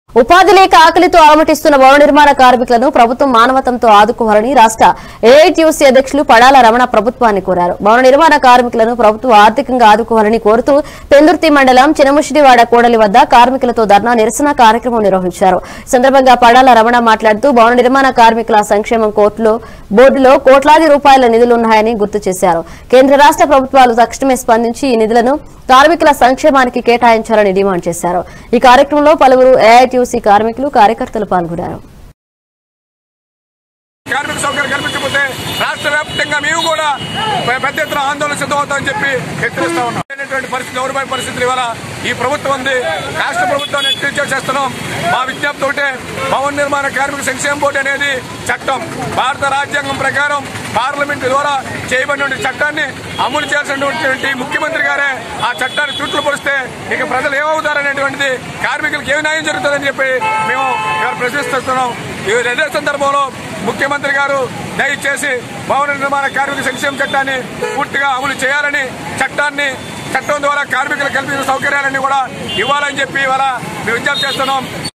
ఉపాధి లేక ఆకలితో అలమటిస్తున్న భవన నిర్మాణ కార్మికులను ప్రభుత్వం మానవతంతో ఆదుకోవాలని రాష్ట్ర ఏఐటీయూసీ అధ్యక్షులు పడాల రమణ ప్రభుత్వాన్ని కోరారు భవన నిర్మాణ కార్మికులను ప్రభుత్వం ఆర్థికంగా ఆదుకోవాలని కోరుతూ పెందుర్తి మండలం చినముషిడివాడ కోడలి వద్ద కార్మికులతో ధర్నా నిరసన కార్యక్రమం నిర్వహించారు ఈ సందర్భంగా పడాల రమణ మాట్లాడుతూ భవన నిర్మాణ కార్మికుల సంక్షేమం కోర్టులో బోర్డులో కోట్లాది రూపాయల నిధులున్నాయని గుర్తు చేశారు కేంద్ర రాష్ట్ర ప్రభుత్వాలు తక్షణమే స్పందించి ఈ నిధులను కార్మికుల సంక్షేమానికి కేటాయించాలని డిమాండ్ చేశారు ఈ కార్యక్రమంలో పలువురు ఏఐటీయూసీ కార్మికులు కార్యకర్తలు పాల్గొన్నారు కార్మిక సౌకర్యం కల్పించకపోతే రాష్ట్ర వ్యాప్తంగా మేము కూడా పె- పెద్ద ఎత్తున ఆందోళన సిద్ధమవుతామని చెప్పి హెచ్చరిస్తా ఉన్నాం లేనటువంటి పరిస్థితి దౌర్భాగ్య పరిస్థితులు ఇవాళ ఈ ప్రభుత్వం ఉంది రాష్ట్ర ప్రభుత్వాన్ని హెచ్చరించే చేస్తున్నాం మా విజ్ఞప్తి ఒకటే భవన నిర్మాణ కార్మిక సంక్షేమ బోర్డు అనేది చట్టం భారత రాజ్యాంగం ప్రకారం పార్లమెంట్ ద్వారా చేయబడిన చట్టాన్ని అమలు చేయాల్సినటువంటి ముఖ్యమంత్రి గారే ఆ చట్టాన్ని చుట్టూ పొడిస్తే ఇక ప్రజలు ఏమవుతారనేటువంటిది కార్మికులకు ఏమి న్యాయం జరుగుతుందని చెప్పి మేము ఇవాళ ప్రశ్నిస్తున్నాం ఈ రెండో సందర్భంలో ముఖ్యమంత్రి గారు దయచేసి భవన నిర్మాణ కార్మిక సంక్షేమ చట్టాన్ని పూర్తిగా అమలు చేయాలని చట్టాన్ని చట్టం ద్వారా కార్మికులకు కల్పించిన సౌకర్యాలన్నీ కూడా ఇవ్వాలని చెప్పి ఇవాళ మేము విజ్ఞప్తి చేస్తున్నాం